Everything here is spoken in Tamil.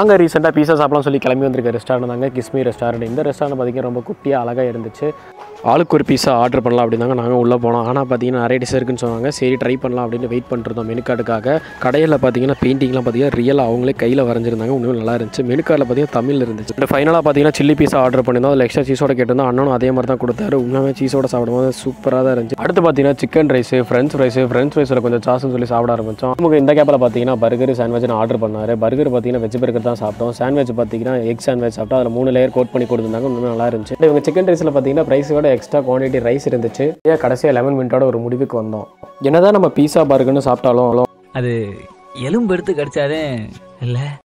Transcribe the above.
அங்கே ரீசெண்டாக பீஸா சாப்பிடலாம் சொல்லி கிளம்பி வந்திருக்க ரெஸ்டாரண்ட் தாங்க கிஸ்மி ரெஸ்டாரண்ட் இந்த ரெஸ்டாரண்ட் பார்த்தீங்கன்னா ரொம்ப குட்டியாக அழகாக இருந்துச்சு ஆளுக்கு ஒரு பீஸா ஆர்டர் பண்ணலாம் அப்படின்னாங்க நாங்கள் உள்ளே போனோம் ஆனால் பார்த்தீங்கன்னா நிறைய டிஷ் இருக்குன்னு சொன்னாங்க சரி ட்ரை பண்ணலாம் அப்படின்னு வெயிட் பண்ணிருந்தோம் மெனு கார்டுக்காக கடையில் பார்த்தீங்கன்னா பெயிண்டிங்லாம் பார்த்தீங்கன்னா ரியலாக அவங்களே கையில் வரைஞ்சிருந்தாங்க இன்னும் நல்லா இருந்துச்சு மெனு கார்டில் பார்த்தீங்கன்னா தமிழ் இருந்துச்சு இந்த ஃபைனலாக பார்த்தீங்கன்னா சில்லி பீஸா ஆர்டர் பண்ணியிருந்தோம் அதில் எக்ஸ்ட்ரா சீஸோட கேட்டிருந்தோம் அண்ணனும் அதே மாதிரி தான் கொடுத்தாரு உண்மையாக சீஸோட சாப்பிடும்போது சூப்பராக தான் இருந்துச்சு அடுத்து பார்த்தீங்கன்னா chicken rice French fries French ஃப்ரைஸில் கொஞ்சம் சாஸ்னு சொல்லி சாப்பிட ஆரம்பித்தோம் நமக்கு இந்த கேப்பில் பார்த்தீங்கன்னா பர்கர் சாண்ட்விச் ஆர்டர் பண்ணார் பர்கர் பார்த்தீங்கன்னா வெஜ் பர்கர் தான் சாப்பிட்டோம் சாண்ட்விச் பார்த்தீங்கன்னா எக் சாண்ட்விச் சாப்பிட்டோம் அதில் மூணு லேயர் கோட் பண்ணி கொடுத்துருந்தாங்க உண்மையாக நல்லா இருந்துச்சு But இவங்க சிக்கன் ரைஸில் பார்த்தீங்கன்னா ப்ரைஸோட எக்ஸ்ட்ரா குவான்டிட்டி ரைஸ் இருந்துச்சு ஏன் கடைசியாக லெமன் மினிட்டோட ஒரு முடிவுக்கு வந்தோம் என்னதான் நம்ம பீஸா பர்கர்னு சாப்பிட்டாலும் அது எலும்பு எடுத்து கடிச்சாதே இல்ல